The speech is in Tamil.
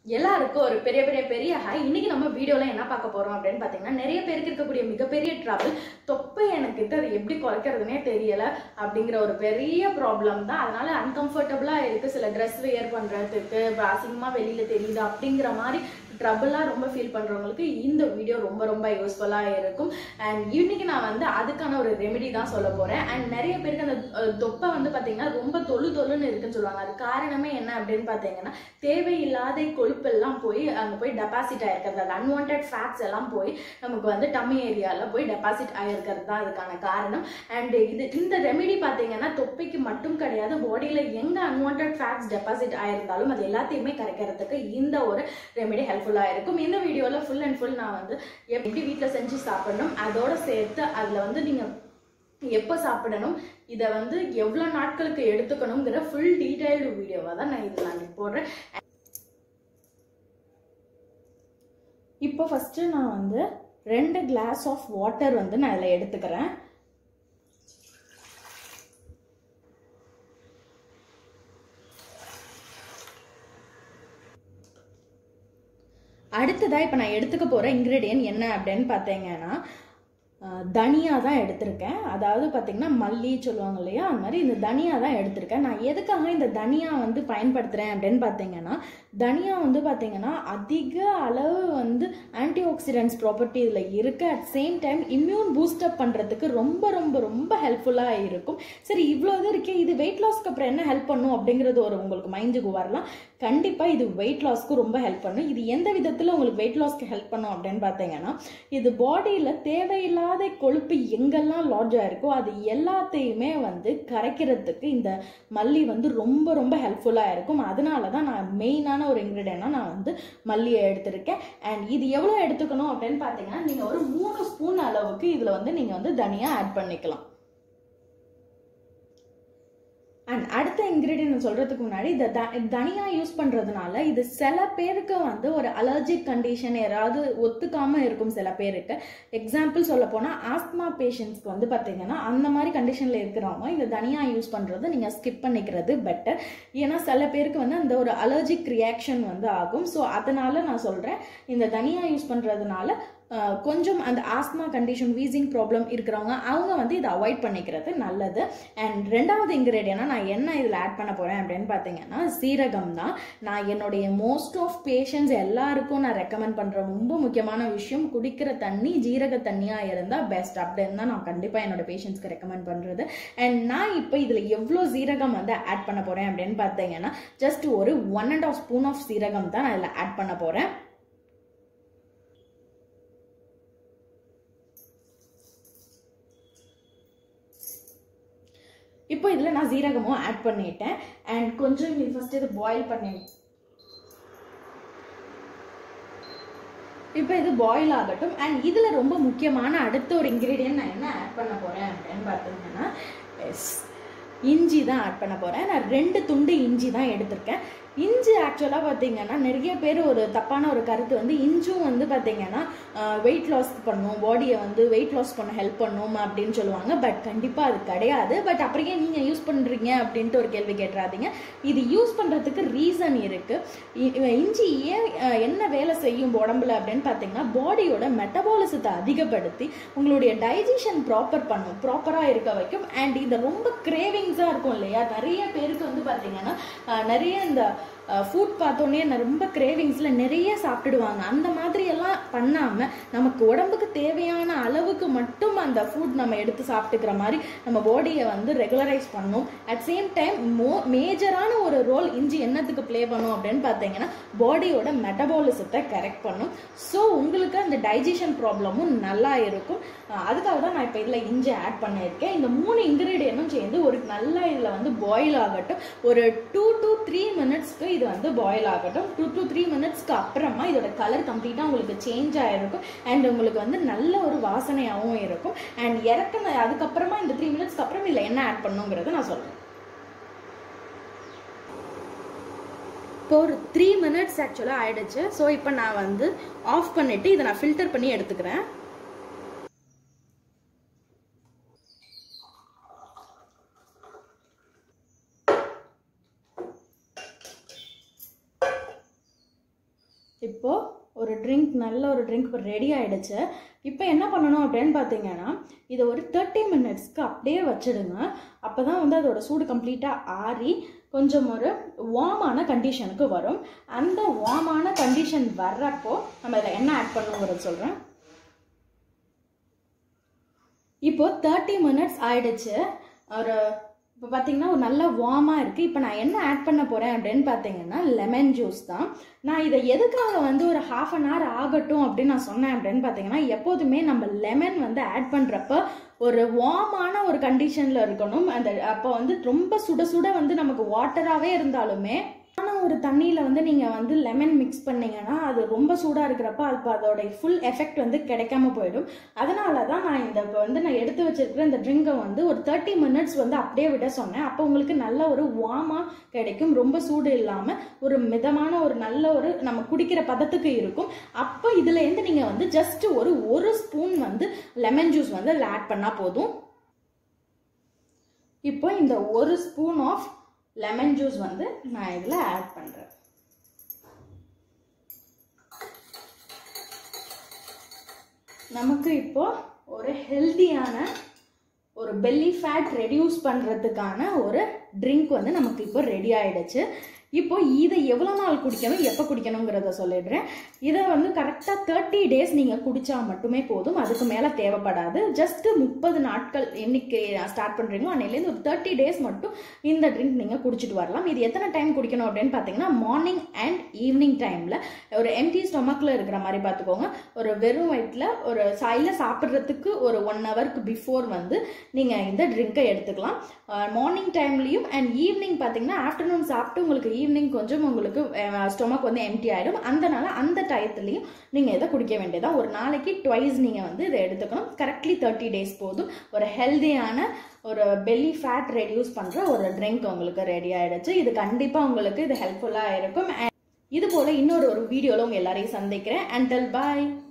எல்லாருக்கும் ஒரு பெரிய பெரிய பெரிய ஹாய் இன்னைக்கு நம்ம வீடியோல என்ன பார்க்க போறோம் அப்படின்னு பார்த்தீங்கன்னா நிறைய பேருக்கு இருக்கக்கூடிய மிகப்பெரிய ட்ரபிள் தொப்பை எனக்கு கிட்ட அதை எப்படி குறைக்கிறதுனே தெரியல அப்படிங்கிற ஒரு பெரிய ப்ராப்ளம் தான் அதனால அன்கம்ஃபர்டபுளா இருக்கு சில ட்ரெஸ் வியர் பண்றதுக்கு இப்ப அசிங்கமா வெளியில தெரியுது அப்படிங்கிற மாதிரி ட்ரபிளாக ரொம்ப ஃபீல் பண்ணுறவங்களுக்கு இந்த வீடியோ ரொம்ப ரொம்ப யூஸ்ஃபுல்லாக இருக்கும் அண்ட் இன்னைக்கு நான் வந்து அதுக்கான ஒரு ரெமெடி தான் சொல்ல போகிறேன் அண்ட் நிறைய பேருக்கு அந்த அஹ், தொப்பை வந்து பார்த்தீங்கன்னா ரொம்ப தொழு தொழுன்னு இருக்குன்னு சொல்லுவாங்க அது காரணமே என்ன அப்படின்னு பார்த்தீங்கன்னா தேவையில்லாத கொழுப்பெல்லாம் போய் அங்கே போய் டெபாசிட் ஆயிருக்கிறது அது அன்வான்ட் ஃபேட்ஸ் எல்லாம் போய் நமக்கு வந்து டம்மி ஏரியாவில் போய் டெபாசிட் ஆயிருக்கிறது தான் அதுக்கான காரணம் அண்ட் இது இந்த ரெமெடி பார்த்தீங்கன்னா தொப்பைக்கு மட்டும் கிடையாது பாடியில் எங்கே அன்வான்ட் ஃபேட்ஸ் டெபாசிட் ஆயிருந்தாலும் அது எல்லாத்தையுமே கரைக்கிறதுக்கு இந்த ஒரு ரெமெடி ஹெல்ப்ஃபுல்லாக இருக்கும் இந்த வீடியோவில் ஃபுல் அண்ட் ஃபுல் நான் வந்து எப்படி வீட்டில் செஞ்சு சாப்பிடணும் அதோட சேர்த்து அதில் வந்து நீங்கள் எப்போ சாப்பிடணும் இதை வந்து எவ்வளோ நாட்களுக்கு எடுத்துக்கணுங்கிற ஃபுல் டீட்டெயில்டு வீடியோவாக தான் நான் இதில் நான் போடுறேன் இப்போ ஃபஸ்ட்டு நான் வந்து ரெண்டு கிளாஸ் ஆஃப் வாட்டர் வந்து நான் இதில் எடுத்துக்கிறேன் அடுத்ததாக இப்போ நான் எடுத்துக்க போகிற இன்க்ரீடியன்ட் என்ன அப்படின்னு பார்த்தீங்கன்னா அஹ், தனியா தான் எடுத்திருக்கேன் அதாவது பார்த்தீங்கன்னா மல்லி சொல்லுவாங்க இல்லையா அந்த மாதிரி இந்த தனியா தான் எடுத்திருக்கேன் நான் எதுக்காக இந்த தனியா வந்து பயன்படுத்துகிறேன் அப்படின்னு பார்த்தீங்கன்னா தனியா வந்து பார்த்தீங்கன்னா அதிக அளவு வந்து ஆன்டி ஆக்சிடென்ட்ஸ் ப்ராப்பர்ட்டி இதில் இருக்குது at same time immune boost up பண்ணுறதுக்கு ரொம்ப ரொம்ப ரொம்ப ஹெல்ப்ஃபுல்லாக இருக்கும் சரி இவ்வளோ இது இருக்கே இது வெயிட் லாஸ்க்கு அப்புறம் என்ன ஹெல்ப் பண்ணும் அப்படிங்கிறது ஒரு உங்களுக்கு மைண்டுக்கு வரலாம் கண்டிப்பாக இது வெயிட் லாஸ்க்கு ரொம்ப ஹெல்ப் பண்ணும் இது எந்த விதத்தில் உங்களுக்கு வெயிட் லாஸ்க்கு ஹெல்ப் பண்ணும் அப்படின்னு பார்த்தீங்கன்னா இது பாடியில் தேவையில்லாத கொழுப்பு எங்கெல்லாம் லாட்ஜ் ஆயிருக்கோ அது எல்லாத்தையுமே வந்து கரைக்கிறதுக்கு இந்த மல்லி வந்து ரொம்ப ரொம்ப ஹெல்ப்ஃபுல்லாக இருக்கும் அதனால தான் நான் மெயினான ஒரு இன்க்ரீடியண்டாக நான் வந்து மல்லியை எடுத்திருக்கேன் அண்ட் இது எவ்வளோ எடுத்துக்கணும் அப்படின்னு பார்த்தீங்கன்னா நீங்கள் ஒரு மூணு ஸ்பூன் அளவுக்கு இதில் வந்து நீங்கள் வந்து தனியாக ஆட் பண்ணிக்கலாம் அண்ட் அடுத்த இன்க்ரீடியன்ட் சொல்கிறதுக்கு முன்னாடி இந்த த தனியாக யூஸ் பண்ணுறதுனால இது சில பேருக்கு வந்து ஒரு அலர்ஜிக் கண்டிஷன் யாராவது ஒத்துக்காமல் இருக்கும் சில பேருக்கு எக்ஸாம்பிள் சொல்ல போனால் ஆஸ்மா பேஷண்ட்ஸ்க்கு வந்து பார்த்தீங்கன்னா அந்த மாதிரி கண்டிஷனில் இருக்கிறவங்க இந்த தனியாக யூஸ் பண்ணுறது நீங்கள் ஸ்கிப் பண்ணிக்கிறது பெட்டர் ஏன்னா சில பேருக்கு வந்து அந்த ஒரு அலர்ஜிக் ரியாக்ஷன் வந்து ஆகும் ஸோ அதனால நான் சொல்கிறேன் இந்த தனியாக யூஸ் பண்ணுறதுனால அஹ், கொஞ்சம் அந்த ஆஸ்மா கண்டிஷன் வீசிங் ப்ராப்ளம் இருக்கிறவங்க அவங்க வந்து இதை அவாய்ட் பண்ணிக்கிறது நல்லது அண்ட் ரெண்டாவது இன்க்ரீடியனா நான் என்ன இதில் ஆட் பண்ண போகிறேன் அப்படின்னு பார்த்தீங்கன்னா சீரகம் தான் நான் என்னுடைய மோஸ்ட் ஆஃப் பேஷண்ட்ஸ் எல்லாருக்கும் நான் ரெக்கமெண்ட் பண்ணுற ரொம்ப முக்கியமான விஷயம் குடிக்கிற தண்ணி ஜீரக தண்ணியாக இருந்தால் பெஸ்ட் அப்படின்னு தான் நான் கண்டிப்பாக என்னோட பேஷண்ட்ஸ்க்கு ரெக்கமெண்ட் பண்ணுறது அண்ட் நான் இப்போ இதில் எவ்வளோ சீரகம் வந்து ஆட் பண்ண போகிறேன் அப்படின்னு பார்த்தீங்கன்னா ஜஸ்ட் ஒரு one and half spoon of சீரகம் தான் நான் இதில் ஆட் பண்ண போகிறேன் இப்போ இதில் நான் சீரகமும் ஆட் பண்ணிட்டேன் அண்ட் கொஞ்சம் இது ஃபஸ்ட்டு இது பாயில் பண்ணி இப்போ இது பாயில் ஆகட்டும் அண்ட் இதில் ரொம்ப முக்கியமான அடுத்த ஒரு இன்க்ரீடியன்ட் நான் என்ன ஆட் பண்ண போகிறேன் அப்படின்னு பார்த்தீங்கன்னா எஸ் இஞ்சி தான் ஆட் பண்ண போகிறேன் நான் ரெண்டு துண்டு இஞ்சி தான் எடுத்திருக்கேன் இஞ்சி ஆக்சுவலாக பார்த்தீங்கன்னா நிறைய பேர் ஒரு தப்பான ஒரு கருத்து வந்து இஞ்சும் வந்து பார்த்தீங்கன்னா வெயிட் லாஸ் பண்ணும் பாடியை வந்து வெயிட் லாஸ் பண்ண ஹெல்ப் பண்ணும் அப்படின்னு சொல்லுவாங்க பட் கண்டிப்பாக அது கிடையாது பட் அப்படியே நீங்கள் யூஸ் பண்ணுறீங்க அப்படின்ட்டு ஒரு கேள்வி கேட்டுறாதீங்க இது யூஸ் பண்ணுறதுக்கு ரீசன் இருக்குது இஞ்சி ஏன் அஹ், என்ன வேலை செய்யும் உடம்புல அப்படின்னு பார்த்தீங்கன்னா பாடியோட மெட்டபாலிசத்தை அதிகப்படுத்தி உங்களுடைய டைஜஷன் ப்ராப்பர் பண்ணும் ப்ராப்பராக இருக்க வைக்கும் அண்ட் இது ரொம்ப கிரேவிங்ஸாக இருக்கும் இல்லையா நிறைய பேருக்கு வந்து பார்த்தீங்கன்னா அஹ், நிறைய இந்த ஃபுட் பார்த்தோன்னே நான் ரொம்ப கிரேவிங்ஸில் நிறைய சாப்பிட்டுடுவாங்க அந்த மாதிரி எல்லாம் பண்ணாமல் நமக்கு உடம்புக்கு தேவையான அளவுக்கு மட்டும் அந்த ஃபுட் நம்ம எடுத்து சாப்பிட்டுக்கிற மாதிரி நம்ம பாடியை வந்து ரெகுலரைஸ் பண்ணும் அட் சேம் டைம் மோ மேஜரான ஒரு ரோல் இஞ்சி என்னத்துக்கு ப்ளே பண்ணும் அப்படின்னு பார்த்தீங்கன்னா பாடியோட மெட்டபாலிசத்தை கரெக்ட் பண்ணும் ஸோ உங்களுக்கு அந்த டைஜஷன் ப்ராப்ளமும் நல்லா இருக்கும் அஹ் அதுக்காக தான் நான் இப்போ இதில் இஞ்சி ஆட் பண்ணியிருக்கேன் இந்த மூணு இன்க்ரீடியனும் சேர்ந்து ஒரு நல்ல இதில் வந்து பாயில் ஆகட்டும் ஒரு டூ டு த்ரீ மினிட்ஸ்க்கு இது வந்து பாயில் ஆகட்டும் டூ டு த்ரீ மினிட்ஸ்க்கு அப்புறமா இதோட கலர் கம்ப்ளீட்டாக உங்களுக்கு சேஞ்ச் ஆகிருக்கும் அண்ட் உங்களுக்கு வந்து நல்ல ஒரு வாசனையாகவும் இருக்கும் அண்ட் இறக்குன அதுக்கப்புறமா இந்த த்ரீ மினிட்ஸ்க்கு அப்புறம் இதில் என்ன ஆட் பண்ணுங்கிறத நான் சொல்கிறேன் இப்போ ஒரு த்ரீ மினிட்ஸ் ஆக்சுவலாக ஆயிடுச்சு ஸோ இப்போ நான் வந்து ஆஃப் பண்ணிவிட்டு இதை நான் ஃபில்டர் பண்ணி எடுத்துக்கிறேன் இப்போது ஒரு ட்ரிங்க் நல்ல ஒரு ட்ரிங்க் இப்போ ரெடி ஆகிடுச்சு இப்போ என்ன பண்ணணும் அப்படின்னு பார்த்தீங்கன்னா இதை ஒரு தேர்ட்டி மினிட்ஸ்க்கு அப்படியே வச்சிடுங்க அப்போ தான் வந்து அதோட சூடு கம்ப்ளீட்டாக ஆறி கொஞ்சம் ஒரு வார்மான கண்டிஷனுக்கு வரும் அந்த வார்மான கண்டிஷன் வர்றப்போ நம்ம இதில் என்ன ஆட் பண்ணுங்கிறது சொல்கிறேன் இப்போ தேர்ட்டி மினிட்ஸ் ஆயிடுச்சு ஒரு இப்போ பார்த்தீங்கன்னா ஒரு நல்ல வார்மாக இருக்குது இப்போ நான் என்ன ஆட் பண்ண போகிறேன் அப்படின்னு பார்த்தீங்கன்னா லெமன் ஜூஸ் தான் நான் இதை எதுக்காக வந்து ஒரு ஹாஃப் அன் ஹவர் ஆகட்டும் அப்படின்னு நான் சொன்னேன் அப்படின்னு பார்த்தீங்கன்னா எப்போதுமே நம்ம லெமன் வந்து ஆட் பண்ணுறப்ப ஒரு வார்மான ஒரு கண்டிஷனில் இருக்கணும் அந்த அப்போ வந்து ரொம்ப சுட சுட வந்து நமக்கு வாட்டராகவே இருந்தாலுமே ஆனால் ஒரு தண்ணியில் வந்து நீங்கள் வந்து லெமன் மிக்ஸ் பண்ணீங்கன்னா அது ரொம்ப சூடாக இருக்கிறப்ப அது அதோட ஃபுல் எஃபெக்ட் வந்து கிடைக்காம போயிடும் அதனால தான் நான் இந்த இப்போ வந்து நான் எடுத்து வச்சிருக்கிற இந்த ட்ரிங்கை வந்து ஒரு தேர்ட்டி மினிட்ஸ் வந்து அப்படியே விட சொன்னேன் அப்போ உங்களுக்கு நல்ல ஒரு வார்மாக கிடைக்கும் ரொம்ப சூடு இல்லாமல் ஒரு மிதமான ஒரு நல்ல ஒரு நம்ம குடிக்கிற பதத்துக்கு இருக்கும் அப்போ இதுலேருந்து நீங்கள் வந்து ஜஸ்ட் ஒரு ஒரு ஸ்பூன் வந்து லெமன் ஜூஸ் வந்து அதில் ஆட் பண்ணால் போதும் இப்போ இந்த ஒரு ஸ்பூன் ஆஃப் லெமன் ஜூஸ் வந்து நான் இதில் ஆட் பண்ணுறேன் நமக்கு இப்போ ஒரு ஹெல்த்தியான ஒரு பெல்லி ஃபேட் ரெடியூஸ் பண்ணுறதுக்கான ஒரு ட்ரிங்க் வந்து நமக்கு இப்போ ரெடி ஆயிடுச்சு இப்போ இதை எவ்வளோ நாள் குடிக்கணும் எப்போ குடிக்கணுங்கிறத சொல்லிடுறேன் இதை வந்து கரெக்டாக தேர்ட்டி டேஸ் நீங்கள் குடித்தா மட்டுமே போதும் அதுக்கு மேலே தேவைப்படாது ஜஸ்ட் முப்பது நாட்கள் என்னைக்கு ஸ்டார்ட் பண்ணுறீங்களோ அன்னையிலேருந்து ஒரு தேர்ட்டி டேஸ் மட்டும் இந்த ட்ரிங்க் நீங்கள் குடிச்சிட்டு வரலாம் இது எத்தனை டைம் குடிக்கணும் அப்படின்னு பார்த்தீங்கன்னா மார்னிங் அண்ட் ஈவினிங் டைமில் ஒரு எம்டி ஸ்டொமக்கில் இருக்கிற மாதிரி பார்த்துக்கோங்க ஒரு வெறும் வயிற்றில் ஒரு சாயில் சாப்பிட்றதுக்கு ஒரு ஒன் ஹவருக்கு பிஃபோர் வந்து நீங்கள் இந்த ட்ரிங்கை எடுத்துக்கலாம் மார்னிங் டைம்லேயும் அண்ட் ஈவினிங் பார்த்தீங்கன்னா ஆஃப்டர்நூன் சாப்பிட்டு உங்களுக்கு ஈவினிங் கொஞ்சம் உங்களுக்கு ஸ்டொமக் வந்து எம்டி ஆகிடும் அதனால அந்த டயத்துலையும் நீங்கள் இதை குடிக்க வேண்டியதான் ஒரு நாளைக்கு ட்வைஸ் நீங்கள் வந்து இதை எடுத்துக்கணும் கரெக்ட்லி தேர்ட்டி டேஸ் போதும் ஒரு ஹெல்தியான ஒரு பெல்லி ஃபேட் ரெடியூஸ் பண்ணுற ஒரு ட்ரிங்க் உங்களுக்கு ரெடி ஆகிடுச்சு இது கண்டிப்பாக உங்களுக்கு இது ஹெல்ப்ஃபுல்லாக இருக்கும் இது போல் இன்னொரு ஒரு வீடியோவில் உங்கள் எல்லாரையும் சந்திக்கிறேன் அண்ட் டெல் பாய்